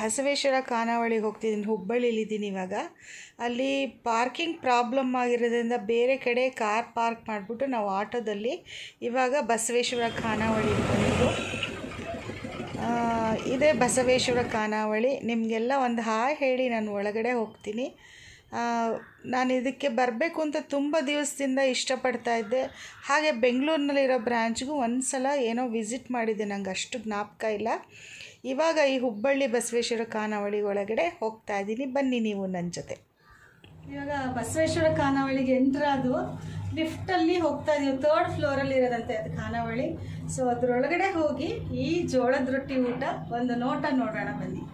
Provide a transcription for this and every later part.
ಬಸವೇಶ್ವರ ಖಾನಾವಳಿಗೆ ಹೋಗ್ತಿದ್ದೀನಿ ಹುಬ್ಬಳ್ಳಿಲಿದ್ದೀನಿ ಇವಾಗ ಅಲ್ಲಿ ಪಾರ್ಕಿಂಗ್ ಪ್ರಾಬ್ಲಮ್ ಆಗಿರೋದ್ರಿಂದ ಬೇರೆ ಕಡೆ ಕಾರ್ ಪಾರ್ಕ್ ಮಾಡಿಬಿಟ್ಟು ನಾವು ಆಟೋದಲ್ಲಿ ಇವಾಗ ಬಸವೇಶ್ವರ ಖಾನಾವಳಿಗೆ ಬಂದಿದ್ದು ಆ, ಇದೇ ಬಸವೇಶ್ವರ ಖಾನಾವಳಿ ನಿಮಗೆಲ್ಲ ಒಂದು ಹಾಯ್ ಹೇಳಿ ನಾನು ಒಳಗಡೆ ಹೋಗ್ತೀನಿ ಆ, ನಾನು ಇದಕ್ಕೆ ಬರಬೇಕು ಅಂತ ತುಂಬ ದಿವಸದಿಂದ ಇಷ್ಟಪಡ್ತಾ ಇದ್ದೆ ಹಾಗೆ ಬೆಂಗಳೂರಿನಲ್ಲಿರೋ ಬ್ರ್ಯಾಂಚ್ಗೂ ಒಂದು ಸಲ ಏನೋ ವಿಸಿಟ್ ಮಾಡಿದ್ದೆ ನಂಗೆ ಅಷ್ಟು ಜ್ಞಾಪಕ ಇಲ್ಲ ಇವಾಗ ಈ ಹುಬ್ಬಳ್ಳಿ ಬಸವೇಶ್ವರ ಖಾನಾವಳಿ ಒಳಗಡೆ ಹೋಗ್ತಾ ಇದ್ದೀನಿ ಬನ್ನಿ ನೀವು ನನ್ನ ಜೊತೆ ಇವಾಗ ಬಸವೇಶ್ವರ ಖಾನಾವಳಿಗೆ ಎಂಟ್ರ್ ಆದು ಲಿಫ್ಟಲ್ಲಿ ಹೋಗ್ತಾ ಇದೀವಿ ತರ್ಡ್ ಫ್ಲೋರಲ್ಲಿ ಇರೋದಂತೆ ಅದು ಖಾನಾವಳಿ ಸೊ ಅದರೊಳಗಡೆ ಹೋಗಿ ಈ ಜೋಳದ ರೊಟ್ಟಿ ಊಟ ಒಂದು ನೋಟ ನೋಡೋಣ ಬನ್ನಿ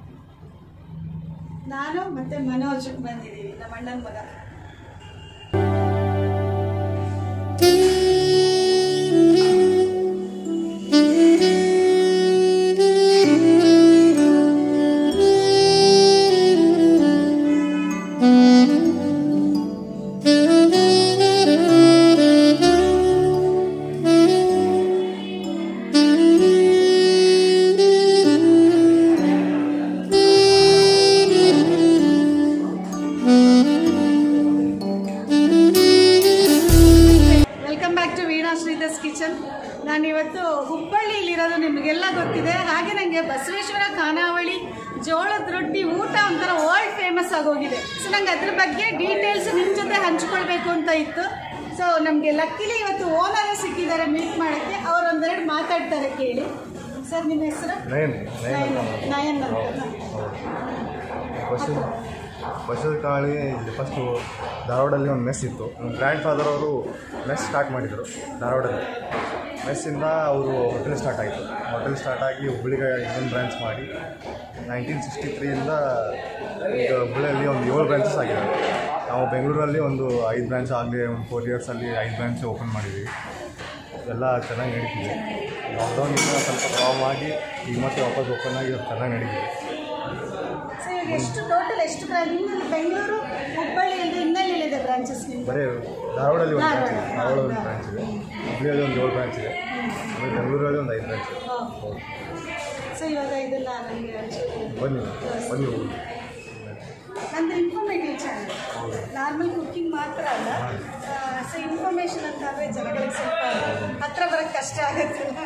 ನಾನು ಮತ್ತೆ ಮನೋಜ್ ಬಂದಿದ್ದೀವಿ ನಮ್ಮ ಅಣ್ಣನ ಮಗ welcome back to Veena Shridhar's kitchen ನಾನು ಇವತ್ತು ಹುಬ್ಬಳ್ಳಿಲಿರೋದು ನಿಮಗೆಲ್ಲ ಗೊತ್ತಿದೆ ಹಾಗೆ ನನಗೆ ಬಸವೇಶ್ವರ ಖಾನಾವಳಿ ಜೋಳದ ರೊಟ್ಟಿ ಊಟ ಒಂಥರ ವರ್ಲ್ಡ್ ಫೇಮಸ್ ಆಗೋಗಿದೆ ಸೊ ನಂಗೆ ಅದ್ರ ಬಗ್ಗೆ ಡೀಟೇಲ್ಸ್ ನಿಮ್ಮ ಜೊತೆ ಹಂಚ್ಕೊಳ್ಬೇಕು ಅಂತ ಇತ್ತು ಸೊ ನಮಗೆ ಲಕ್ಕಿಲಿ ಇವತ್ತು ಓನರೇ ಸಿಕ್ಕಿದ್ದಾರೆ ಮೀಟ್ ಮಾಡೋಕ್ಕೆ ಅವ್ರು ಒಂದೆರಡು ಮಾತಾಡ್ತಾರೆ ಕೇಳಿ ಸರ್ ನಿಮ್ಮ ಹೆಸರು ನಯನ್ ನಯನ್ ನಯನ್ ನಯನ್ ಅಂತ ಬಸ್ ಬಸ್ಸದ ಕಾಳಿ ಇಲ್ಲಿ ಫಸ್ಟು ಧಾರವಾಡಲ್ಲಿ ಒಂದು ಮೆಸ್ ಇತ್ತು ನಮ್ಮ ಗ್ರ್ಯಾಂಡ್ ಫಾದರ್ ಅವರು ಮೆಸ್ ಸ್ಟಾರ್ಟ್ ಮಾಡಿದರು ಧಾರವಾಡಲ್ಲಿ ಮೆಸ್ಸಿಂದ ಅವರು ಹೋಟೆಲ್ ಸ್ಟಾರ್ಟ್ ಆಯಿತು ಹೋಟೆಲ್ ಸ್ಟಾರ್ಟ್ ಆಗಿ ಹುಬ್ಬಳ್ಳಿಗೆ ಇನ್ನೊಂದು ಬ್ರಾಂಚ್ ಮಾಡಿ ನೈನ್ಟೀನ್ ಸಿಕ್ಸ್ಟಿ ತ್ರೀಯಿಂದ ಈಗ ಹುಬ್ಬಳ್ಳಿಯಲ್ಲಿ ಒಂದು ಏಳು ಬ್ರಾಂಚಸ್ ಆಗಿದೆ ನಾವು ಬೆಂಗಳೂರಲ್ಲಿ ಒಂದು ಐದು ಬ್ರಾಂಚ್ ಆಗಲಿ ಒಂದು ಫೋರ್ ಇಯರ್ಸಲ್ಲಿ ಐದು ಬ್ರಾಂಚ್ ಓಪನ್ ಮಾಡಿದ್ದೀವಿ ಎಲ್ಲ ಚೆನ್ನಾಗಿ ನಡೀತಿದೆ ಲಾಕ್ಡೌನಿಂದ ಸ್ವಲ್ಪ ಪ್ರಾಬ್ಲಮ್ ಆಗಿ ಈಗ ಮತ್ತೆ ವಾಪಸ್ ಓಪನ್ ಆಗಿ ಅದು ಚೆನ್ನಾಗಿ ನಡೀತಿದೆ ಸೊ ಈಗ ಎಷ್ಟು ಟೋಟಲ್ ಎಷ್ಟು ಬ್ರಾಂಚ್ ನಿಮ್ಮಲ್ಲಿ ಬೆಂಗಳೂರು ಹುಬ್ಬಳ್ಳಿ ಇಲ್ಲದೆ ಇನ್ನೆಲ್ಲಿದೆ ಬ್ರಾಂಚಸ್ ನಿಮ್ಮದು ಬರೀ ಧಾರವಾಡಲ್ಲಿ ಒಂದು ಬ್ರಾಂಚ್ ಇದೆ ಧಾರವಾಡ. ಧಾರವಾಡ ಒಂದು ಬ್ರಾಂಚ್ ಇದೆ ಹುಬ್ಬಳ್ಳಿಯಲ್ಲಿ ಒಂದು ಏಳು ಬ್ರಾಂಚ್ ಇದೆ ಆಮೇಲೆ ಬೆಂಗಳೂರಲ್ಲಿ ಒಂದು ಐದು ಬ್ರಾಂಚ್ ಇದೆ ಹೌದು ಸೊ ಇವಾಗ ಇದೆಲ್ಲ ನನಗೆ ಬನ್ನಿ ಬನ್ನಿ ಹೋಗಿ ನಂದು ಇನ್ಫಾರ್ಮೇಟಿವ್ ಚಾನಲ್ ನಾರ್ಮಲ್ ಕುಕಿಂಗ್ ಮಾತ್ರ ಅಲ್ಲ ಸೊ ಇನ್ಫಾರ್ಮೇಷನ್ ಅಂತಾದರೆ ಜನಗಳಿಗೆ ಸ್ವಲ್ಪ ಹತ್ರ ಬರೋಕ್ಕೆ ಕಷ್ಟ ಆಗುತ್ತಲ್ಲ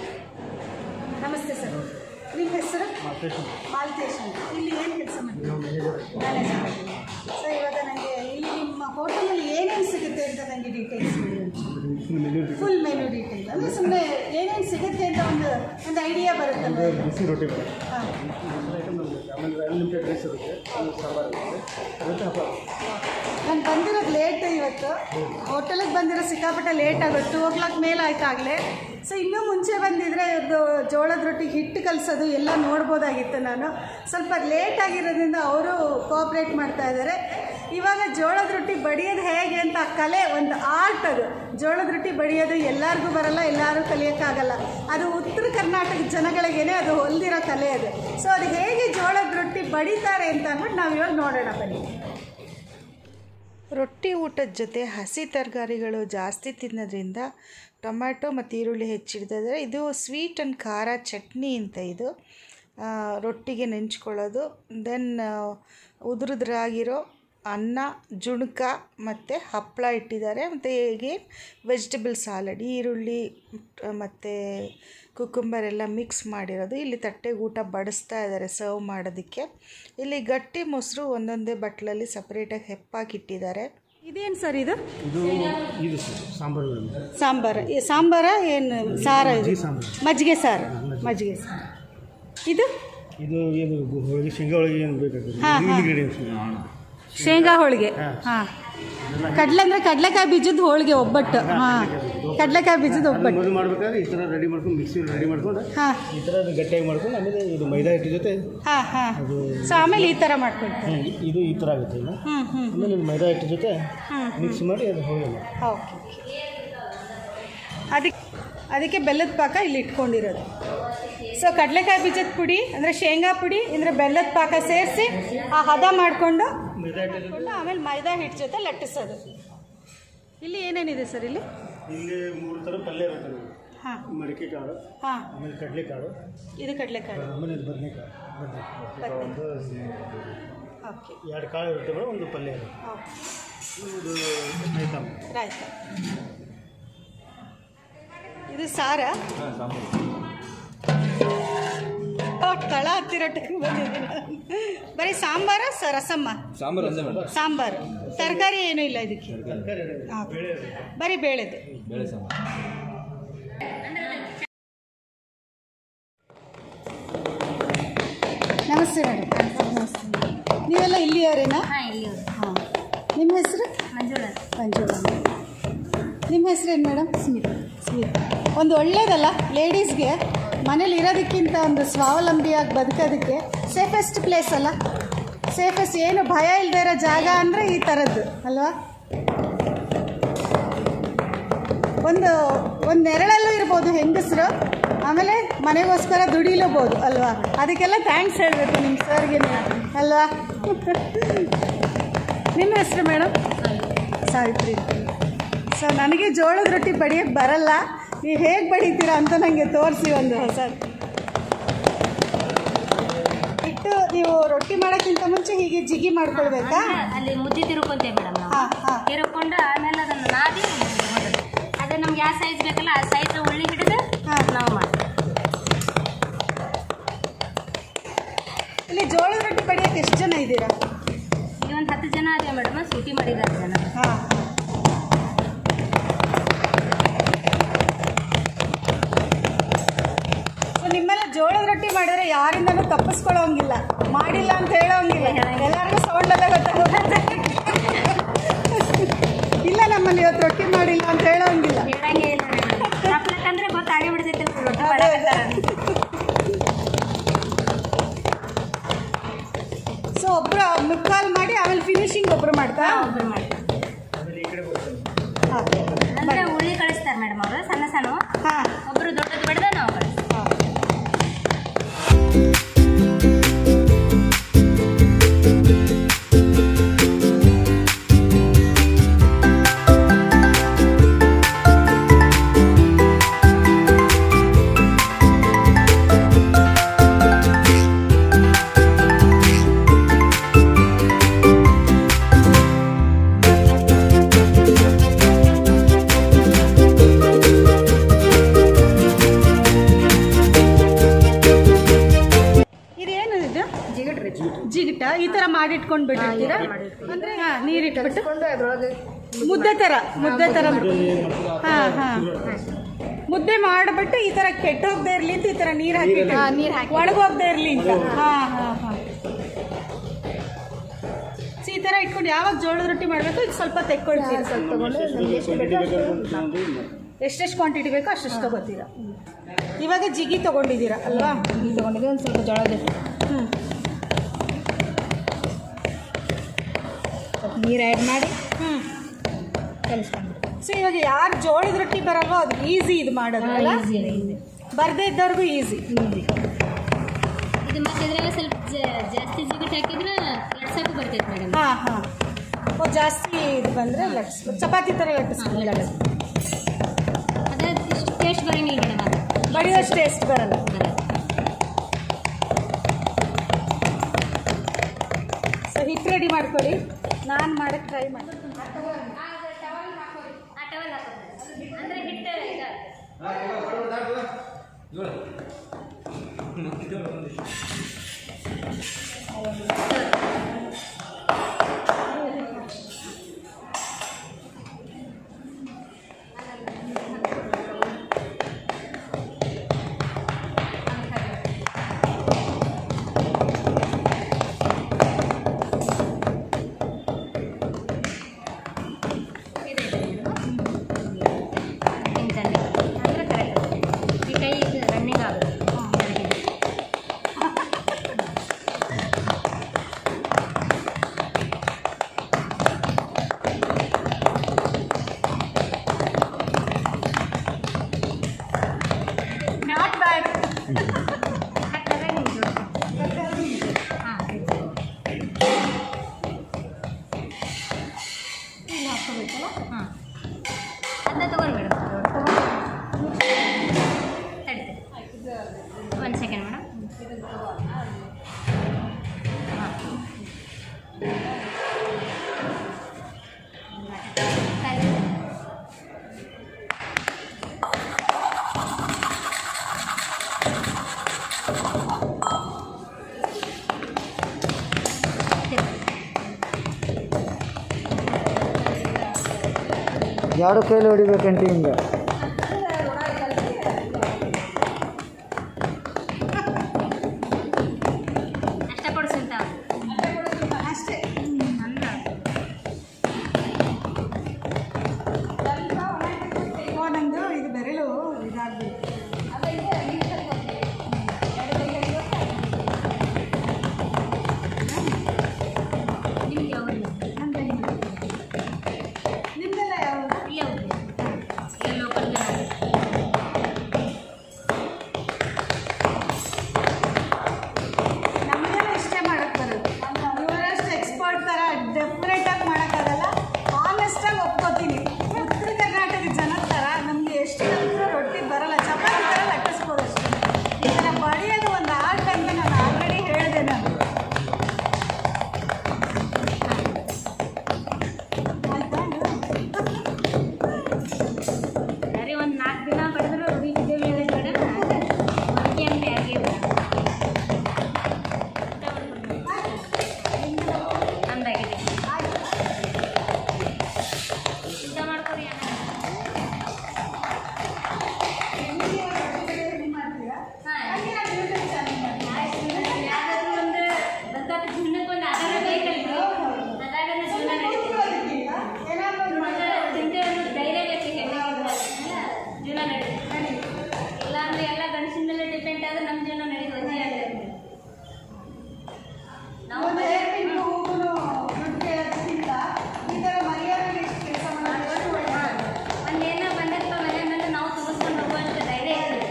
ನಮಸ್ತೆ ಸರ್ ನಿಮ್ಮ ಹೆಸರು ಮಾಲ್ತೇಶ್ ಅಂತ ಇಲ್ಲಿ ಏನು ಕೆಲಸ ಮಾಡ್ತೀವಿ ಮ್ಯಾನೇಜರ್ ಸೊ ಇವಾಗ ನನಗೆ ಇಲ್ಲಿ ನಿಮ್ಮ ಹೋಟೆಲಲ್ಲಿ ಏನೇನು ಸಿಗುತ್ತೆ ಅಂತ ನನಗೆ ಡೀಟೇಲ್ಸ್ ಫುಲ್ ಮೆನು ಡೀಟೇಲ್ ಅಂದರೆ ಸುಮ್ಮನೆ ಏನೇನು ಸಿಗುತ್ತೆ ಅಂತ ಒಂದು ಒಂದು ಐಡಿಯಾ ಬರುತ್ತಲ್ಲ ಬಿಸಿ ರೊಟ್ಟಿ ಹಾಂ ಆಮೇಲೆ ಅನ್ಲಿಮಿಟೆಡ್ ರೈಸ್ ಇರುತ್ತೆ ಸಾಂಬಾರು ಇರುತ್ತೆ ಮತ್ತು ಹಬ್ಬ ನಾನು ಬಂದಿರೋದು ಲೇಟ್ ಇವತ್ತು ಹೋಟೆಲಿಗೆ ಬಂದಿರೋ ಸಿಕ್ಕಾಪಟ್ಟೆ ಲೇಟ್ ಆಗುತ್ತೆ ಟೂ ಓ ಕ್ಲಾಕ್ ಮೇಲೆ ಆಯ್ತು ಆಗಲೇ ಸೊ ಇನ್ನೂ ಮುಂಚೆ ಬಂದಿದ್ರೆ ಇವ್ರದ್ದು ಜೋಳದ ರೊಟ್ಟಿಗೆ ಹಿಟ್ಟು ಕಲಿಸೋದು ಎಲ್ಲ ನೋಡ್ಬೋದಾಗಿತ್ತು ನಾನು ಸ್ವಲ್ಪ ಲೇಟ್ ಆಗಿರೋದ್ರಿಂದ ಅವರು ಕೋಆಪ್ರೇಟ್ ಮಾಡ್ತಾ ಇದ್ದಾರೆ ಇವಾಗ ಜೋಳದ ರೊಟ್ಟಿ ಬಡಿಯೋದು ಹೇಗೆ ಅಂತ ಆ ಕಲೆ ಒಂದು ಆರ್ಟ್ ಅದು ಜೋಳದ ರೊಟ್ಟಿ ಬಡಿಯೋದು ಎಲ್ಲರಿಗೂ ಬರಲ್ಲ ಎಲ್ಲರೂ ಕಲಿಯೋಕ್ಕಾಗಲ್ಲ ಅದು ಉತ್ತರ ಕರ್ನಾಟಕ ಜನಗಳಿಗೇನೆ ಅದು ಹೊಲ್ದಿರೋ ಕಲೆ ಅದು ಸೊ ಅದು ಹೇಗೆ ಜೋಳದ ರೊಟ್ಟಿ ಬಡಿತಾರೆ ಅಂತ ಅಂದ್ಬಿಟ್ಟು ನಾವು ಇವಾಗ ನೋಡೋಣ ಬನ್ನಿ ರೊಟ್ಟಿ ಊಟದ ಜೊತೆ ಹಸಿ ತರಕಾರಿಗಳು ಜಾಸ್ತಿ ತಿನ್ನೋದ್ರಿಂದ ಟೊಮ್ಯಾಟೊ ಮತ್ತು ಈರುಳ್ಳಿ ಹೆಚ್ಚಿಡ್ತಿದ್ದಾರೆ ಇದು ಸ್ವೀಟ್ ಆ್ಯಂಡ್ ಖಾರ ಚಟ್ನಿ ಅಂತ ಇದು ಆ, ರೊಟ್ಟಿಗೆ ನೆಂಚ್ಕೊಳ್ಳೋದು ದೆನ್ ಉದುರುದ್ರಾಗಿರೋ ಅನ್ನ ಜುಣಕ ಮತ್ತು ಹಪ್ಪಳ ಇಟ್ಟಿದ್ದಾರೆ ಮತ್ತು ಹೇಗೆ ವೆಜಿಟೇಬಲ್ ಸಾಲಡ್ ಈರುಳ್ಳಿ ಮತ್ತು ಕುಕುಂಬರ್ ಎಲ್ಲ ಮಿಕ್ಸ್ ಮಾಡಿರೋದು ಇಲ್ಲಿ ತಟ್ಟೆಗೆ ಊಟ ಬಡಿಸ್ತಾ ಇದ್ದಾರೆ ಸರ್ವ್ ಮಾಡೋದಕ್ಕೆ ಇಲ್ಲಿ ಗಟ್ಟಿ ಮೊಸರು ಒಂದೊಂದೇ ಬಟ್ಲಲ್ಲಿ ಸಪ್ರೇಟಾಗಿ ಹೆಪ್ಪಾಕಿಟ್ಟಿದ್ದಾರೆ ಇದೇನು ಸರ್ ಇದು ಇದು ಇದು ಸರ್ ಸಾಂಬಾರು ಮೇಡಮ್ ಸಾಂಬಾರ ಈ ಸಾಂಬಾರ ಏನು ಸಾರ ಇದು ಸಾಂಬಾರು ಮಜ್ಜಿಗೆ ಸಾರು ಮಜ್ಜಿಗೆ ಸಾರು ಇದು ಇದು ಏನು ಗು- ಹೋಳಿಗೆ ಶೇಂಗಾ ಹೋಳಿಗೆ ಏನು ಬೇಕಾಗ್ತದೆ ಹಾ, ಹಾ. ಇಂಗ್ರೀಡಿಯೆಂಟ್ಸ್ ಶೇಂಗಾ ಹೋಳಿಗೆ ಹಾ. ಹಾಂ ಕಡಲೆ ಅಂದರೆ ಕಡಲೆಕಾಯಿ ಬೀಜದ ಹೋಳಿಗೆ ಒಬ್ಬಟ್ಟು ಹಾಂ ಕಡಲೆಕಾಯಿ ಬೀಜದ ಒಬ್ಬಟ್ಟು ಮೊದಲು ಮಾಡ್ಬೇಕಾದ್ರೆ ಈ ಥರ ರೆಡಿ ಮಾಡ್ಕೊಂಡು ಮಿಕ್ಸಿ ರೆಡಿ ಮಾಡ್ಕೊಂಡು ಹಾಂ ಈ ಥರ ಗಟ್ಟಿಯಾಗಿ ಮಾಡ್ಕೊಂಡು ಆಮೇಲೆ ಇದು ಮೈದಾ ಹಿಟ್ಟು ಜೊತೆ ಹಾಂ ಹಾಂ ಸೊ ಆಮೇಲೆ ಈ ಥರ ಮಾಡ್ಕೊಳ್ತಾರೆ ಹ್ಮ್, ಇದು ಈ ಥರ ಆಗುತ್ತೆ ಈಗ ಹ್ಞೂ ಹ್ಞೂ ಆಮೇಲೆ ಇದು ಮೈದಾ ಹಿಟ್ಟು ಜೊತೆ ಹ್ಞೂ ಮಿಕ್ಸ್ ಮಾಡಿ ಅದು ಹೋಳಿಗೆ ಮಾಡಿ ಓಕೆ ಅದಕ್ಕೆ ಅದಕ್ಕೆ ಬೆಲ್ಲದ ಪಾಕ ಇಲ್ಲಿ ಇಟ್ಕೊಂಡಿರೋದು ಸೊ ಕಡಲೆಕಾಯಿ ಬೀಜದ ಪುಡಿ ಅಂದರೆ ಶೇಂಗಾ ಪುಡಿ ಅಂದರೆ ಬೆಲ್ಲದ ಪಾಕ ಸೇರಿಸಿ ಆ ಹದ ಮಾಡಿಕೊಂಡು ಮೈದಾ ಹಿಟ್ಟು ಜೊತೆ ಆಮೇಲೆ ಮೈದಾ ಹಿಟ್ಟು ಜೊತೆ ಲಟ್ಟಿಸೋದು ಇಲ್ಲಿ ಏನೇನಿದೆ ಸರ್ ಇಲ್ಲಿ ಇಲ್ಲಿ ಮೂರು ಥರ ಪಲ್ಯ ಇರುತ್ತೆ ನಿಮಗೆ ಹಾಂ ಮಡಿಕೆ ಕಾಳು ಹಾಂ ಆಮೇಲೆ ಕಡಲೆಕಾಳು ಇದು ಕಡಲೆಕಾಳು ಆಮೇಲೆ ಇದು ಬದನೆಕಾಳು ಬದನೆಕಾಳು ಒಂದು ಓಕೆ ಎರಡು ಕಾಳು ಇರ್ತವೆ ಒಂದು ಪಲ್ಯ ಇರುತ್ತೆ ಓಕೆ ಇದು ಐಟಮ್ ರಾಯ್ತ ಇದು ಸಾರ ಓ, ತಳ ಹತ್ತಿರ ಟೈಮ್ ಬಂದಿದ್ದೀನಿ ಬರೀ ಸಾಂಬಾರ ಸ ರಸಮ್ಮ ಸಾಂಬಾರು ಒಂದೇ ಮೇಡಮ್ ಸಾಂಬಾರು ತರಕಾರಿ ಏನೂ ಇಲ್ಲ ಇದಕ್ಕೆ ತರಕಾರಿ ಹಾಂ ಬರೀ ಬೇಳೆದು ಬೇಳೆ ಸಾಂಬಾರು ನಮಸ್ತೆ ಮೇಡಮ್ ನಮಸ್ತೆ ನೀವೆಲ್ಲ ಇಲ್ಲಿಯವರೇನಾ ಹಾಂ ಇಲ್ಲಿ ಹಾಂ ನಿಮ್ಮ ಹೆಸರು ಮಂಜುಳ ಮಂಜುಳಾ ನಿಮ್ಮ ಹೆಸರೇನು ಮೇಡಮ್ ಸ್ಮಿತ್ ಸ್ಮಿತ್ ಒಂದು ಒಳ್ಳೇದಲ್ಲ ಲೇಡೀಸ್ಗೆ ಮನೇಲಿ ಇರೋದಕ್ಕಿಂತ ಒಂದು ಸ್ವಾವಲಂಬಿಯಾಗಿ ಬದುಕೋದಕ್ಕೆ ಸೇಫೆಸ್ಟ್ ಪ್ಲೇಸ್ ಅಲ್ಲ ಸೇಫೆಸ್ಟ್ ಏನು ಭಯ ಇಲ್ಲದೆ ಇರೋ ಜಾಗ ಅಂದರೆ ಈ ಥರದ್ದು ಅಲ್ವಾ ಒಂದು ಒಂದು ನೆರಳಲ್ಲೂ ಇರ್ಬೋದು ಹೆಂಗಸರು ಆಮೇಲೆ ಮನೆಗೋಸ್ಕರ ದುಡಿಲೂಬೋದು ಅಲ್ವಾ ಅದಕ್ಕೆಲ್ಲ ಥ್ಯಾಂಕ್ಸ್ ಹೇಳಬೇಕು ನಿಮ್ಮ ಸರ್ಗೆ ಅಲ್ವಾ ನಿಮ್ಮ ಹೆಸರು ಮೇಡಮ್ ಸಾವಿತ್ರಿ ಸೊ ನನಗೆ ಜೋಳದ ರೊಟ್ಟಿ ಬಡಿಯೋಕ್ಕೆ ಬರಲ್ಲ ನೀವು ಹೇಗೆ ಬಡಿತೀರಾ ಅಂತ ನನಗೆ ತೋರಿಸಿ ಒಂದು ಹೊಸ ಇಟ್ಟು ನೀವು ರೊಟ್ಟಿ ಮಾಡೋಕ್ಕಿಂತ ಮುಂಚೆ ಹೀಗೆ ಜಿಗಿ ಮಾಡ್ಕೊಳ್ಬೇಕಾ ಅಲ್ಲಿ ಮುದ್ದೆ ತಿರುಕೊಂತೇವೆ ಮೇಡಮ್ ನಾವು ಹಾಂ ಹಾಂ ತಿರುಕೊಂಡು ಆಮೇಲೆ ಅದನ್ನು ನಾದಿ ಮಾಡೋದು. ಅದೇ ನಮ್ಗೆ ಯಾವ ಸೈಜ್ ಬೇಕಲ್ಲ ಆ ಸೈಜ್ ಉಳ್ಳಿ ಹಿಡಿದು ಹಾಂ. ನಾವು ಮಾಡ್ತೀವಿ ಇಲ್ಲಿ ಜೋಳದ ರೊಟ್ಟಿ ಬಡಿಯೋಕ್ಕೆ ಎಷ್ಟು ಜನ ಇದ್ದೀರಾ ಇಲ್ಲಿ ಒಂದು ಹತ್ತು ಜನ ಅದೇ ಮೇಡಮ್ ಸೂಟಿ ಮಾಡಿದ್ದಾರೆ ಜನ ಹಾಂ ಸೊ ನಿಮ್ಮೆಲ್ಲ ಜೋಳದ ರೊಟ್ಟಿ ಮಾಡಿದ್ರೆ ಯಾರಿಂದನೂ ತಪ್ಪಿಸ್ಕೊಳ್ಳೋಂಗಿಲ್ಲ ಮಾಡಿಲ್ಲ ಅಂತ ಹೇಳೋಂಗಿಲ್ಲ ಎಲ್ಲರಿಗೂ ಸೌಂಡಲ್ಲೇ ಗೊತ್ತಾಗುತ್ತೆ ಇಲ್ಲ ನಮ್ಮಲ್ಲಿ ಇವತ್ತು ರೊಟ್ಟಿ ಮಾಡಿಲ್ಲ ಅಂತ ಹೇಳೋಂಗಿಲ್ಲ ಹೇಳಂಗೆ ಇಲ್ಲ ತಪ್ಪಲಕ್ಕಂದ್ರೆ ಗೊತ್ತಾಗೇ ಬಿಡ್ತೈತೆ ರೊಟ್ಟಿ ಮಾಡಕ್ಕೆ ಸೊ ಒಬ್ರು ಮುಕ್ಕಾಲು ಮಾಡಿ ಆಮೇಲೆ ಫಿನಿಶಿಂಗ್ ಒಬ್ರು ಮಾಡ್ತಾ ಒಬ್ರು ಮಾಡ್ತಾರೆ ಹಾಂ ಅಂದ್ರೆ ಉಳ್ಳಿ ಕಳಿಸ್ತಾರೆ ಮೇಡಮ್ ಅವರು ಸಣ್ಣ ಸಣ್ಣ ಹಾಂ ಒಬ್ರು ದೊಡ್ಡದು ಬಿಡದ ನಾವು ಕಳಿಸ್ತೀವಿ ಇದೇನು ಇದು ಜಿಗಟ್ರಿ ಜಿಗಿಟ ಈ ಥರ ಮಾಡಿಟ್ಕೊಂಡು ಬಿಟ್ಟಿರ್ತೀರಾ ಅಂದರೆ ಹಾಂ ನೀರಿಟ್ಬಿಟ್ಟು ಮುದ್ದೆ ಥರ ಮುದ್ದೆ ಥರ ಹಾಂ ಹಾಂ ಮುದ್ದೆ ಮಾಡಿಬಿಟ್ಟು ಈ ಥರ ಕೆಟ್ಟೋಗದೆ ಇರಲಿ ಅಂತ ಈ ಥರ ನೀರು ಹಾಕಿಟ್ಟು ನೀರ್ ಹಾಕಿ. ಒಣಗೋಗದೆ ಇರಲಿ ಅಂತ ಹಾಂ ಹಾಂ ಹಾಂ ಸೊ ಈ ಥರ ಇಟ್ಕೊಂಡು ಯಾವಾಗ ಜೋಳದ ರೊಟ್ಟಿ ಮಾಡಬೇಕು ಇದು ಸ್ವಲ್ಪ ತೆಕ್ಕೊಳ್ತೀರಾ ಎಷ್ಟೆಷ್ಟು ಕ್ವಾಂಟಿಟಿ ಬೇಕೋ ಅಷ್ಟೆಷ್ಟು ತಗೋತೀರಾ ಇವಾಗ ಜಿಗಿ ತಗೊಂಡಿದ್ದೀರಾ ಅಲ್ವಾ ತಗೊಂಡಿದ್ದೆ ಒಂದು ಸ್ವಲ್ಪ ಜೋಳದ ಹ್ಞೂ ನೀರು ಆ್ಯಡ್ ಮಾಡಿ ಹ್ಞೂ ಕಲಿಸ್ಕೊಂಡು ಸೊ ಇವಾಗ ಯಾರು ಜೋಳದ ರೊಟ್ಟಿ ಬರಲ್ವೋ ಅದು ಈಸಿ ಇದು ಮಾಡೋದು ಅಲ್ಲ ಈಸಿ ಈಸಿ ಬರ್ದೇ ಇದ್ದವ್ರಿಗೂ ಈಸಿ ಈಸಿ ಇದು ಮತ್ತೆ ಇದ್ರಾಗ ಸ್ವಲ್ಪ ಜಾ- ಜಾಸ್ತಿ ಜಿಗಟ್ ಹಾಕಿದ್ರೆ ಲಟ್ಸಕ್ಕೂ ಬರ್ತೈತೆ ಮೇಡಮ್ ಹಾಂ ಹಾಂ ಓ ಜಾಸ್ತಿ ಇದು ಬಂದರೆ ಲಟ್ಸ್ ಚಪಾತಿ ಥರ ಲಟ್ಟಿಸ್ಬೋದು ಅದೇ ಇಷ್ಟು ಟೇಸ್ಟ್ ಬರಂಗಿಲ್ಲ ಮೇಡಮ್ ಅದು ಬಡಿಯೋಷ್ಟು ಟೇಸ್ಟ್ ಬರಲ್ಲ ಬರಲ್ಲ. ಸೊ ಹಿಟ್ಟು ರೆಡಿ ಮಾಡ್ಕೊಳ್ಳಿ ನಾನು ಮಾಡಕ್ಕೆ ಟ್ರೈ ಮಾಡಿ ಆ ಟವಲ್ ಹಾಕೋದು. ಅಂದ್ರೆ ಹಿಟ್ಟು ಈಗ ಇದೆ ಹಿಂಗೆ ತಣ್ಣಗೆ ಅಂದ್ರೆ ಕರೆಕ್ಟ್ ಈ ಕೈ ರನ್ನಿಂಗ್ ಆಗುತ್ತೆ ನಾಟ್ ಬ್ಯಾಡ್ ಹಾಕಿದ್ರೆ ಹಿಂಗೆ ಹಾಂ ಇಲ್ಲಿ ಹಾಕ್ಕೋಬೇಕಲ್ಲ ಹಾಂ ಅದನ್ನ ತಗೊಂಡು ಮೇಡಮ್ ಎರಡು ಕೈಲಿ ಹೊಡಿಬೇಕಂತ ಹಿಂಗೆ ಅಷ್ಟ ಕೊಡ್ಸಂತ ಅಷ್ಟೇ ಅಂದ್ರ ಓ ನಂದು ಇದು ಬೆರಳು ಇದಾಗಬೇಕು ನಿಮ್ಗೆ ಯಾವ್ದು ನಿಮ್ದೆಲ್ಲ ಯಾವುದು ಇಲ್ಲೇ ಹೋಗಿ ಇಲ್ಲೇ ಲೋಕಲ್ ನಮಗೆಲ್ಲ ಇಷ್ಟೇ ಮಾಡಕ್ಕೆ ಬರೋದು ಇವರಷ್ಟು ಎಕ್ಸ್ಪರ್ಟ್ ಥರ ಡೆಫಿನೆಟಾಗಿ ಮಾಡೋಕ್ಕಾಗಲ್ಲ ಆನೆಸ್ಟಾಗಿ ಒಪ್ಕೋತೀನಿ ಉತ್ತರ ಕರ್ನಾಟಕ ಜನದ ಥರ ನಮಗೆ ಎಷ್ಟು ಕಲಿತ್ರೂ ರೊಟ್ಟಿ ಬರಲ್ಲ ಚಪಾತಿ ಥರ ಲಟ್ಟಿಸ್ಬೋದು ಅಷ್ಟೇ ಇದನ್ನು ಬಡಿಯೋದು ಒಂದು ಆರ್ಟ್ ಅಂತ ನಾನು ಆಲ್ರೆಡಿ ಹೇಳಿದೆ ನಾನು ಬರೀ ಒಂದು ನಾಲ್ಕು ದಿನ ಬಡಿದ್ರು ರೂಢಿದ್ದೇವೆ ಮೇಡಮ್ ಹೊರಗೆ ಅಂತ ಯಾರಿಗೆ ಅಂದಾಗಿದೆ ಊಟ ಮಾಡ್ಕೊರಿ ಅಣ್ಣ ಯಾವ್ದಾದ್ರು ಒಂದು ಬಂದಾಗ ಜೀವನಕ್ಕೆ ಒಂದು ಆಧಾರ ಬೇಕಲ್ರಿ ಅದಾಗ ಜೀವನ ನಡೀತದೆ ಚಿಂತೆ ಒಂದು ಧೈರ್ಯ ಬೇಕು ಹೆಣ್ಣಿಗೆ ಜೀವನ ನಡೀತದೆ ಇಲ್ಲ ಅಂದ್ರೆ ಎಲ್ಲ ಗಂಡಸಿನ ಮೇಲೆ ಡಿಪೆಂಡ್ ಆದ್ರೆ ನಮ್ಮ ಜೀವನ ನಡೆದು ವಜೆ ಆಗ್ತದೆ ನಾವು ಒಂದು ಏರ್ ಪಿನ್ನು ಹೂವು ದುಡ್ಡು ಕೇಳೋದಕ್ಕಿಂತ ಈ ಥರ ಮರ್ಯಾದೆ ಎಷ್ಟು ಕೆಲಸ ಮಾಡೋದು ಒಳ್ಳೆಯದು ಒಂದೇನೋ ಬಂದಪ್ಪ ಮನೆ ಮೇಲೆ ನಾವು ತುಂಬಿಸ್ಕೊಂಡು ಹೋಗುವಂಥ ಧೈರ್ಯ ಇರ್ತದೆ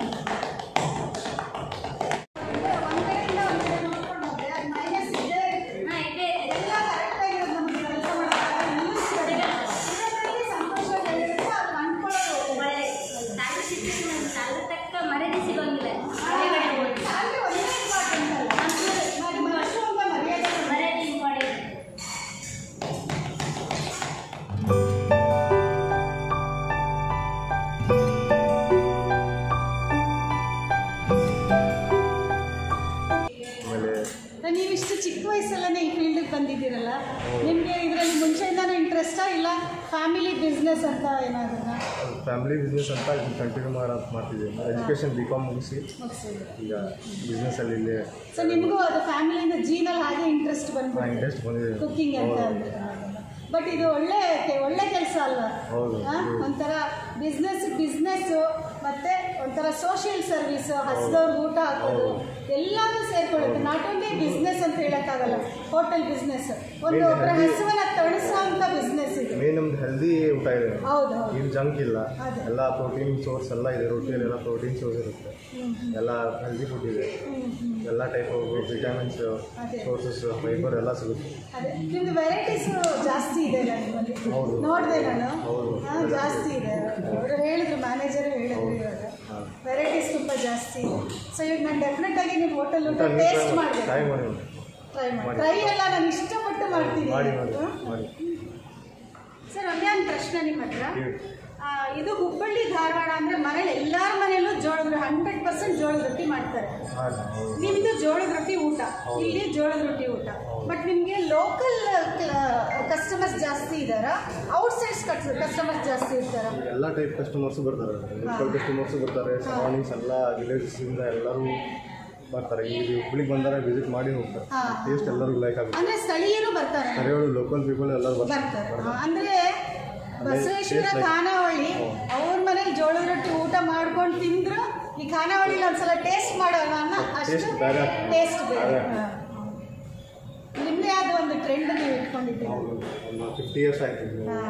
ಒಂದು ಕಡೆಯಿಂದ ಒಂದು ಕಡೆ ನೋಡ್ಕೊಂಡು ಹೋದ್ರೆ ಅದು ಮೈನಸ್ ಇದ್ದೇ ಇರುತ್ತೆ. ಹಾಂ ಇದೆ ಎಲ್ಲ ಕರೆಕ್ಟಾಗಿರೋದು ನಮಗೆ ಕೆಲಸ ಮಾಡೋಕ್ಕಾಗಲ್ಲ ನಿಲ್ಲಿಸ್ಬಿಡಲ್ಲ. ಇರೋದ್ರಲ್ಲಿ ಸಂತೋಷವಾಗಿರುತ್ತೆ ಅದು ಅಂದ್ಕೊಳ್ಳೋದು ಒಳ್ಳೆಯದು. ಒಳ್ಳೆ ಸಾಲ ಸಿಕ್ಕಿದ್ರೆ ಸಾಲ ತಕ್ಕ ಮರ್ಯಾದೆ ಸಿಗೋಂಗಿಲ್ಲ ಹೊರಗಡೆ ಹೋಗಿ ಸ್ಯಾಲ್ರಿ ಒಂದೇ ಇಂಪಾರ್ಟೆಂಟ್ ಅಲ್ಲ మరి ಮನುಷ್ಯ ಅಂತ ಮರ್ಯಾದೆ ಕೊಡ್ಬೇಕು. ಮರ್ಯಾದೆ ಇಂಪಾರ್ಟೆಂಟ್ ಆಮೇಲೆ ನೀವು ಇಷ್ಟು ಚಿಕ್ಕ ವಯಸ್ಸಲ್ಲೇ ಈ ಫೀಲ್ಡಿಗೆ ಬಂದಿದ್ದೀರಲ್ಲ ನಿಮಗೆ ಇದರಲ್ಲಿ ಮುಂಚೆಯಿಂದಾನೇ ಇಂಟ್ರೆಸ್ಟಾ ಇಲ್ಲ ಫ್ಯಾಮಿಲಿ ಬಿಸ್ನೆಸ್ ಅಂತ ಏನಾದ್ರು ಫ್ಯಾಮಿಲಿ ಬಿಸ್ನೆಸ್ ಅಂತ ಇದನ್ನ ಕಂಟಿನ್ಯೂ ಮಾಡ ಮಾಡ್ತಿದ್ದೀವಿ ಎಜುಕೇಷನ್ ಬಿ ಕಾಮ್ ಮುಗಿಸಿ ಈಗ ಬಿಸ್ನೆಸ್ಸಲ್ಲಿ ಇಲ್ಲೇ ಸೊ ನಿಮಗೂ ಅದು ಫ್ಯಾಮಿಲಿಯಿಂದ ಜೀನಲ್ಲಿ ಹಾಗೆ ಇಂಟ್ರೆಸ್ಟ್ ಬಂದ್ಬಿಟ್ಟು ಇಂಟ್ರೆಸ್ಟ್ ಬಂದಿದೆ ಕುಕ್ಕಿಂಗ್ ಅಂತ ಬಟ್ ಇದು ಒಳ್ಳೆ ಕೆ- ಒಳ್ಳೆ ಕೆಲಸ ಅಲ್ವಾ ಹೌದು. ಆ? ಒಂಥರ ಬಿಸ್ನೆಸ್ ಬಿಸ್ನೆಸ್ಸು ಮತ್ತೆ ಒಂಥರ ಸೋಷಿಯಲ್ ಸರ್ವಿಸು ಹಸಿದವ್ರಿಗೆ ಊಟ ಹಾಕೋದು ಎಲ್ಲಾನು ಸೇರ್ಕೊಳ್ಳುತ್ತೆ ನಾಟ್ ಓನ್ಲಿ ಬಿಸ್ನೆಸ್ ಅಂತ ಹೇಳಕ್ಕಾಗಲ್ಲ ಹೋಟೆಲ್ ಬಿಸ್ನೆಸ್ ಒಂದು ಒಬ್ಬರ ಹಸುವನ್ನ ತಣಿಸೋ ಅಂತ ಬಿಸ್ನೆಸ್ ಇದು ಮೇನ್ ನಮ್ದು ಹೆಲ್ದಿ ಊಟ ಇದೆ ಹೌದು ಹೌದು ಏನು ಜಂಕ್ ಇಲ್ಲ ಅದೇ. ಎಲ್ಲ ಪ್ರೋಟೀನ್ ಸೋರ್ಸ್ ಎಲ್ಲ ಇದೆ ರೊಟ್ಟಿಯಲ್ಲಿ ಎಲ್ಲ ಪ್ರೋಟೀನ್ ಸೋರ್ಸ್ ಇರುತ್ತೆ ಎಲ್ಲ ಹೆಲ್ದಿ ಫುಡ್ ಇದೆ ಎಲ್ಲ ಟೈಪ್ ಆಫ್ ವಿಟಮಿನ್ಸ್ ಅದೇ. ಸೋರ್ಸಸ್ ಫೈಬರ್ ಎಲ್ಲ ಸಿಗುತ್ತೆ ಅದೇ ನಿಮ್ದು ವೆರೈಟೀಸ್ ಜಾಸ್ತಿ ಇದೆ ನಿಮ್ಮಲ್ಲಿ ಹೌದು. ನೋಡಿದೆ ನಾನು ಹೌದು. ಹಾ, ಜಾಸ್ತಿ ಇದೆ ಅವರು ಹೇಳಿದ್ರು ಮ್ಯಾನೇಜರ್ ಹೇಳಿದ್ರು ಇವಾಗ ಹಾಂ ವೆರೈಟೀಸ್ ತುಂಬ ಜಾಸ್ತಿ ಇದೆ ಸೊ ಈಗ ನಾನು ಡೆಫಿನೆಟ್ ಆಗಿ ನಿಮ್ಮ ಹೋಟೆಲ್ ಊಟ ಊಟ ಟೇಸ್ಟ್ ಟ್ರೈ ಮಾಡಬೇಕು ಮಾಡಿ ಟ್ರೈ ಮಾಡಿ ಮಾಡಿ. ಟ್ರೈ ಎಲ್ಲ ನಾನು ಇಷ್ಟಪಟ್ಟು ಮಾಡ್ತೀನಿ ಮಾಡಿ ಮಾಡಿ ಹಾ? ಮಾಡಿ ಸರ್ ಒಂದೇ ಒಂದು ಪ್ರಶ್ನೆ ನಿಮ್ಮ ಹತ್ರ ಹೇಳಿ. ಆ, ಇದು ಹುಬ್ಬಳ್ಳಿ ಧಾರವಾಡ ಅಂದರೆ ಮನೇಲಿ ಎಲ್ಲರ ಮನೆಯಲ್ಲೂ ಜೋಳದ ಹಂಡ್ರೆಡ್ ಪರ್ಸೆಂಟ್ ಜೋಳದ ರೊಟ್ಟಿ ಮಾಡ್ತಾರೆ ಹಾಂ ಹೌದು ನಿಮ್ಮದು ಜೋಳದ ರೊಟ್ಟಿ ಊಟ ಇಲ್ಲಿ ಜೋಳದ ರೊಟ್ಟಿ ಊಟ ಬಟ್ ನಿಮಗೆ ಲೋಕಲ್ ಕಸ್ಟಮರ್ಸ್ ಜಾಸ್ತಿ ಇದ್ದಾರಾ ಔಟ್ಸೈಡ್ಸ್ ಕಸ್ಟಮರ್ಸ್ ಜಾಸ್ತಿ ಇರ್ತಾರಾ ಎಲ್ಲ ಟೈಪ್ ಕಸ್ಟಮರ್ಸು ಬರ್ತಾರೆ ಲೋಕಲ್ ಕಸ್ಟಮರ್ಸು ಬರ್ತಾರೆ ಸರೌಂಡಿಂಗ್ಸ್ ಎಲ್ಲ ವಿಲೇಜಸ್ಸಿಂದ ಎಲ್ಲರೂ ಬರ್ತಾರೆ ಈಗ ಹುಬ್ಳಿಗೆ ಬಂದರೆ ವಿಸಿಟ್ ಮಾಡಿ ಹೋಗ್ತಾರೆ ಹಾ. ಟೇಸ್ಟ್ ಎಲ್ಲರಿಗೂ ಲೈಕ್ ಆಗುತ್ತೆ ಅಂದರೆ ಸ್ಥಳೀಯರು ಬರ್ತಾರೆ ಕರೆಯೋಳು ಲೋಕಲ್ ಪೀಪಲ್ ಎಲ್ಲರೂ ಬರ್ತಾರೆ ಬರ್ತಾರೆ ಆ, ಅಂದ್ರೆ ಬಸವೇಶ್ವರ taste like- ಖಾನಾವಳಿ ಅವ್ರ ಮನೇಲಿ ಜೋಳದ ರೊಟ್ಟಿ ಊಟ ಮಾಡ್ಕೊಂಡು ತಿಂದ್ರು ಈ ಖಾನಾವಳಿಲಿ ಒಂದ್ಸಲ ಟೇಸ್ಟ್ ಮಾಡೋಣ ಅನ್ನೋ ಅಷ್ಟು Taste ಬೇರೆ ಆಗ್ತದೆ. ಟೇಸ್ಟ್ ಬೇರೆ ಬೇರೆ. ಹಾ. ನಿಮ್ಮದೇ ಆದ ಒಂದು ಟ್ರೆಂಡ್ ನೀವು ಇಟ್ಕೊಂಡಿದ್ದೀರಿ ಹೌದು ಒಂದು ಫಿಫ್ಟಿ ಇಯರ್ಸ್ ಆಯ್ತು ಹಾ.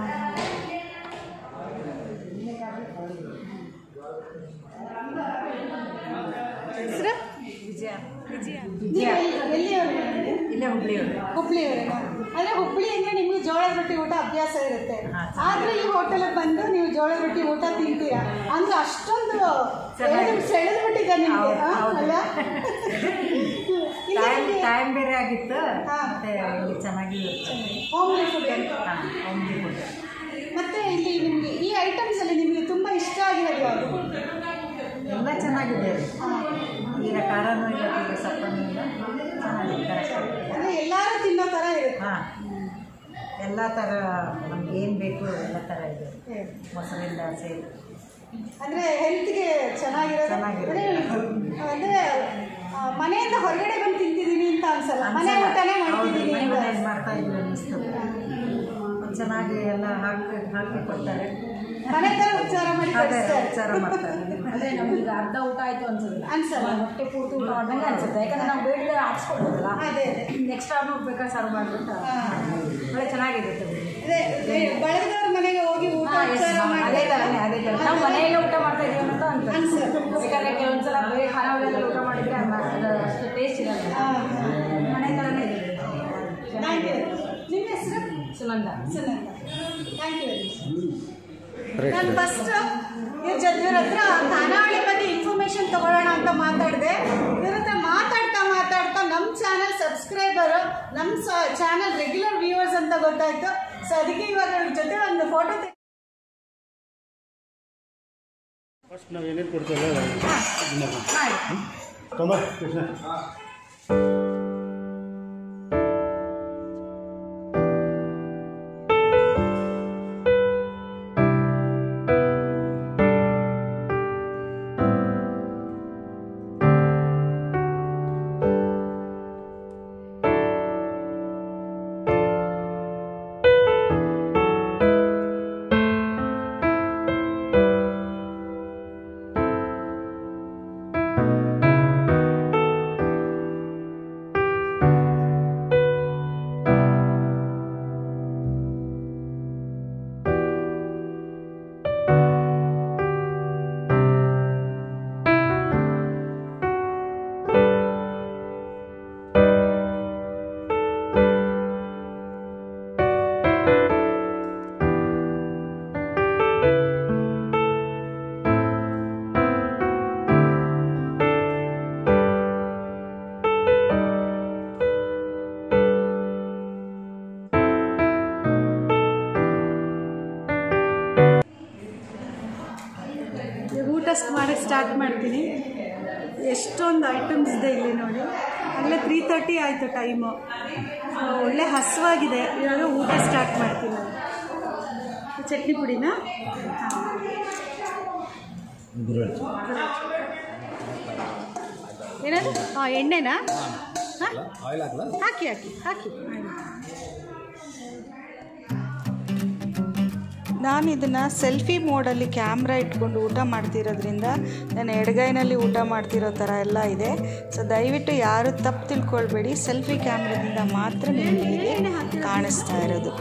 ಹೆಸ್ರು? ನೀವು ಎಲ್ಲಿ- ಎಲ್ಲಿಯವ್ರು? ಇಲ್ಲೇ ಹುಬ್ಳಿಯವರು ಹುಬ್ಳಿಯವರೇನಾ ಅಂದ್ರೆ ಹುಬ್ಳಿ ಅಂದ್ರೆ ನಿಮ್ಗೆ ಜೋಳದ ರೊಟ್ಟಿ ಊಟ ಅಭ್ಯಾಸ ಇರುತ್ತೆ ಆದ್ರೆ ಈ ಹೋಟೆಲಿಗೆ ಬಂದು ನೀವು ಜೋಳದ ರೊಟ್ಟಿ ಊಟ ತಿಂತೀರಾ ಅಂದ್ರೆ ಅಷ್ಟೊಂದು ಚೆನ್ನಾಗಿ. ಸೆಳೆದು ಬಿಟ್ಟಿದೆ ನಿಮ್ಗೆ ಹೌದು, ಆ, ಹೌದು. ಅಲ್ಲ ಇಲ್ಲಿ ಟೈಮ್ ನಿಮ್ಗೆ ಟೈಮ್ ಬೇರೆ ಆಗಿತ್ತು ಹಾ. ಮತ್ತೆ ಇಲ್ಲಿ ಚೆನ್ನಾಗಿ ಹೋಮ್ಲಿ ಫುಡ್ ಹಾಂ ಹೋಮ್ಲಿ ಫುಡ್ ಮತ್ತೆ ಇಲ್ಲಿ ನಿಮ್ಗೆ ಈ ಐಟಮ್ಸ್ ಅಲ್ಲಿ ನಿಮ್ಗೆ ತುಂಬಾ ಇಷ್ಟ ಆಗಿರೋದು ಯಾವುದು ಎಲ್ಲ ಚೆನ್ನಾಗಿದೆ ಹಾ. ಈಗ ಖಾರನೂ ಇಲ್ಲ ಈಗ ಸಪ್ಪನೂ ಇಲ್ಲ ಚೆನ್ನಾಗಿದೆ ಕರೆಕ್ಟ್ ಅಂದ್ರೆ ಎಲ್ಲಾರು ತಿನ್ನೋ ತರ ಇರುತ್ತೆ ಹಾಂ ಎಲ್ಲ ಥರ ನಮ್ಗೆ ಏನು ಬೇಕು ಎಲ್ಲ ಥರ ಇದೆ ಮೊಸರಿಂದ ಸೇರಿ ಅಂದರೆ ಹೆಲ್ತ್ಗೆ ಚೆನ್ನಾಗಿರೋದು ಚೆನ್ನಾಗಿರೋದು. ಅಂದರೆ ಮನೆಯಿಂದ ಹೊರಗಡೆ ಬಂದು ತಿಂತಿದ್ದೀನಿ ಅಂತ ಅನ್ಸಲ್ಲ ಮನೆ ಊಟನೇ ಹೌದು ಮಾಡ್ತಿದ್ದೀನಿ ಮನೆ ಅಂತ ಮನೇಲಿ ಮಾಡ್ತಾ ಇದ್ವಿ ಅನ್ನಿಸ್ತು ಚೆನ್ನಾಗಿ ಎಲ್ಲ ಹಾಕಿ ಹಾಕಿ ಕೊಡ್ತಾರೆ ಮನೆ ಥರ ಉಚ್ಚಾರ ಮಾಡಿ ಅದೇ ಕಳಿಸ್ತಾರೆ ಉಪಚಾರ ಮಾಡ್ತಾರೆ ಅಂದರೆ ನಮ್ಗೆ ಅರ್ಧ ಊಟ ಆಯಿತು ಅನ್ಸೋದಿಲ್ಲ ಅನ್ಸಲ್ಲ ಹೊಟ್ಟೆ ಪೂರ್ತಿ ಊಟ ಮಾಡ್ದಂಗೆ ಅನ್ಸುತ್ತೆ ಯಾಕಂದ್ರೆ ನಾವು ಬೇಡಿದ್ರೆ ಆರಿಸ್ಕೊಡ್ಬೋದಲ್ಲ ಅದೇ ಅದೇ ನೆಕ್ಸ್ಟ್ ಆರ್ಡರ್ ಬೇಕಾದ್ರೆ ಸರ್ವ್ ಮಾಡಿಬಿಟ್ಟು ಒಳ್ಳೆ ಚೆನ್ನಾಗಿದೆ ಅದೇ ಬಳಗದವ್ರ ಮನೆಗೆ ಹೋಗಿ ಊಟ ಉಚ್ಚಾರ ಅದೇ ಥರನೇ ಮಾಡಿ ಅದೇ ಥರ ನಾವು ಮನೆಯಲ್ಲೇ ಊಟ ಮಾಡ್ತಾ ಇದೀವಿ ಅನ್ನೋದು ಅಂತ ಅನ್ಸುತ್ತೆ. ಬೇಕಾದ್ರೆ ಕೆಲವೊಂದ್ಸಲ ಬೇರೆ ಖಾನಾವಳಿಯಲ್ಲಿ ಊಟ ಮಾಡಿದ್ರೆ ಅನ್ನ- ಅದು ಅಷ್ಟು ಟೇಸ್ಟ್ ಇರಲ್ಲ ಮನೆ ಥರನೇ ಇದೆ ಥ್ಯಾಂಕ್ ಯು ನಿಮ್ಮ ಹೆಸರು Sunanda Sunanda thank you very ನಾನು ಫಸ್ಟ್ ಇವ್ರ ಜೊತೆ ಇವ್ರ ಹತ್ರ ಖಾನಾವಳಿ ಬಗ್ಗೆ ಇನ್ಫಾರ್ಮೇಶನ್ ತಗೊಳ್ಳೋಣ ಅಂತ ಮಾತಾಡಿದೆ ಇವ್ರ ಹತ್ರ ಮಾತಾಡ್ತಾ ಮಾತಾಡ್ತಾ ನಮ್ಮ ಚಾನಲ್ ಸಬ್ಸ್ಕ್ರೈಬರು ನಮ್ಮ ಚಾನಲ್ ರೆಗ್ಯುಲರ್ ವ್ಯೂವರ್ಸ್ ಅಂತ ಗೊತ್ತಾಯ್ತು ಸೊ ಅದಕ್ಕೆ ಇವಾಗ ಇವ್ರ ಜೊತೆ ಒಂದು ಫೋಟೋ ಫಸ್ಟ್ ನಾವು ಏನೇನು ಕೊಡ್ತೇವೆ ತೊಂಬ ಕೃಷ್ಣ ಊಟ ಮಾಡಕ್ಕೆ ಸ್ಟಾರ್ಟ್ ಮಾಡ್ತೀನಿ ಎಷ್ಟೊಂದು ಐಟಮ್ಸ್ ಇದೆ ಇಲ್ಲಿ ನೋಡಿ ಆಗಲೇ ತ್ರೀ ತರ್ಟಿ ಆಯಿತು ಟೈಮು ಒಳ್ಳೆ ಹಸುವಾಗಿದೆ ಇವಾಗ ಊಟ ಸ್ಟಾರ್ಟ್ ಮಾಡ್ತೀನಿ ನಾನು ಚಟ್ನಿ ಪುಡಿನಾ ಏನದು ಹಾಂ ಎಣ್ಣೆನಾ ಹಾಂ ಹಾಕಿ ಹಾಕಿ ಹಾಕಿ ನಾನು ಇದನ್ನು ಸೆಲ್ಫಿ ಮೋಡಲ್ಲಿ ಕ್ಯಾಮ್ರಾ ಇಟ್ಕೊಂಡು ಊಟ ಮಾಡ್ತಿರೋದ್ರಿಂದ ನಾನು ಎಡಗೈನಲ್ಲಿ ಊಟ ಮಾಡ್ತಿರೋ ಥರ ಎಲ್ಲ ಇದೆ ಸೊ ದಯವಿಟ್ಟು ಯಾರು ತಪ್ಪು ತಿಳ್ಕೊಳ್ಬೇಡಿ ಸೆಲ್ಫಿ ಕ್ಯಾಮ್ರಾದಿಂದ ಮಾತ್ರ ನಿಮಗೆ ಹೀಗೆ ಕಾಣಿಸ್ತಾ ಇರೋದು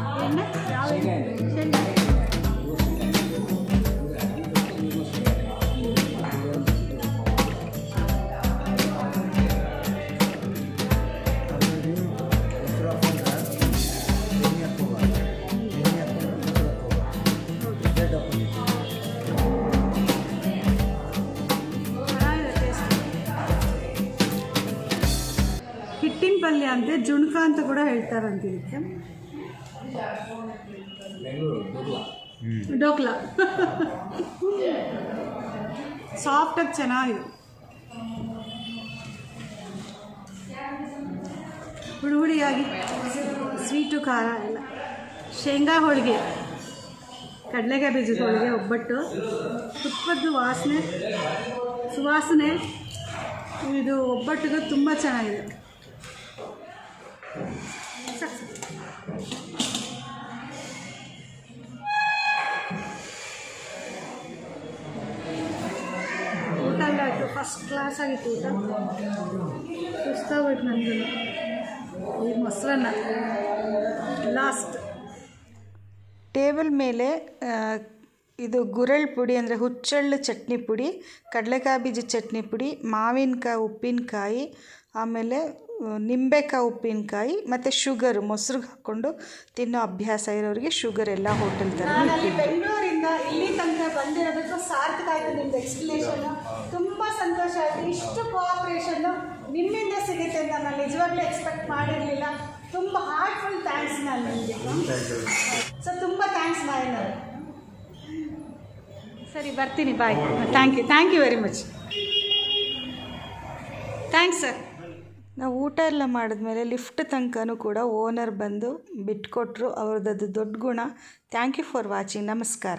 ಹಿಟ್ಟಿನ ಪಲ್ಯ ಅಂತೆ ಜುಣ್ಕ ಅಂತ ಕೂಡ ಹೇಳ್ತಾರಂತೆ ಇದಕ್ಕೆ ಡೋಕ್ಲಾ ಸಾಫ್ಟಾಗಿ ಚೆನ್ನಾಗಿದೆ ಹುಡಿ ಹುಡಿಯಾಗಿ ಸ್ವೀಟು ಖಾರ ಎಲ್ಲ ಶೇಂಗಾ ಹೋಳಿಗೆ ಕಡಲೆಕಾಯಿ ಬೀಜದ ಹೋಳಿಗೆ ಒಬ್ಬಟ್ಟು ತುಪ್ಪದ್ದು ವಾಸನೆ ಸುವಾಸನೆ ಇದು ಒಬ್ಬಟ್ಟಿಗೆ ತುಂಬ ಚೆನ್ನಾಗಿದೆ ಸಾಕು ಸಾಕು. ಊಟ ಎಲ್ಲ ಆಯಿತು ಫಸ್ಟ್ ಕ್ಲಾಸ್ ಆಗಿತ್ತು ಊಟ ಸುಸ್ತಾಗೋಯ್ತು ನನಗೂ ಈ ಮೊಸರನ್ನ ಲಾಸ್ಟ್ ಟೇಬಲ್ ಮೇಲೆ ಆ, ಇದು ಗುರಳ್ ಪುಡಿ ಅಂದರೆ ಹುಚ್ಚಳ್ಳು ಚಟ್ನಿ ಪುಡಿ ಕಡಲೆಕಾಯಿ ಬೀಜ ಚಟ್ನಿ ಪುಡಿ ಮಾವಿನಕಾಯಿ ಉಪ್ಪಿನಕಾಯಿ ಆಮೇಲೆ ಆ, ನಿಂಬೆಕಾಯಿ ಉಪ್ಪಿನಕಾಯಿ ಮತ್ತು ಶುಗರು ಮೊಸರು ಹಾಕ್ಕೊಂಡು ತಿನ್ನೋ ಅಭ್ಯಾಸ ಇರೋರಿಗೆ ಶುಗರ್ ಎಲ್ಲ ಹೋಟೆಲ್ ಥರ ಬೆಂಗಳೂರಿಂದ ಇಲ್ಲಿ ತನಕ ಬಂದಿರೋದಕ್ಕೂ ಸಾರ್ಥಕ ಆಯಿತು ನಿಮ್ದು ಎಕ್ಸ್ಪ್ಲನೇಷನ್ ತುಂಬ ಸಂತೋಷ ಆಯಿತು ಇಷ್ಟು ಕೋಆಪ್ರೇಷನ್ನು ನಿಮ್ಮಿಂದ ಸಿಗುತ್ತೆ ಅಂತ ನಾನು ನಿಜವಾಗ್ಲೂ ಎಕ್ಸ್ಪೆಕ್ಟ್ ಮಾಡಿರಲಿಲ್ಲ ತುಂಬ ಹಾರ್ಟ್ಫುಲ್ ಥ್ಯಾಂಕ್ಸ್ ನಾನು ನಿಮಗೆ ಸೊ ತುಂಬ ಥ್ಯಾಂಕ್ಸ್ ನಾಯನ್ ಅವರು ಸರಿ ಬರ್ತೀನಿ bye thank you thank you very much thanks sir ನಾವು ಊಟ ಎಲ್ಲ ಮಾಡಿದ್ಮೇಲೆ ಲಿಫ್ಟ್ ತನಕನೂ ಕೂಡ ಓನರ್ ಬಂದು ಬಿಟ್ಕೊಟ್ರು ಅವ್ರದ್ದು ಅದು ದೊಡ್ಡ ಗುಣ ಥ್ಯಾಂಕ್ ಯು ಫಾರ್ ವಾಚಿಂಗ್ ನಮಸ್ಕಾರ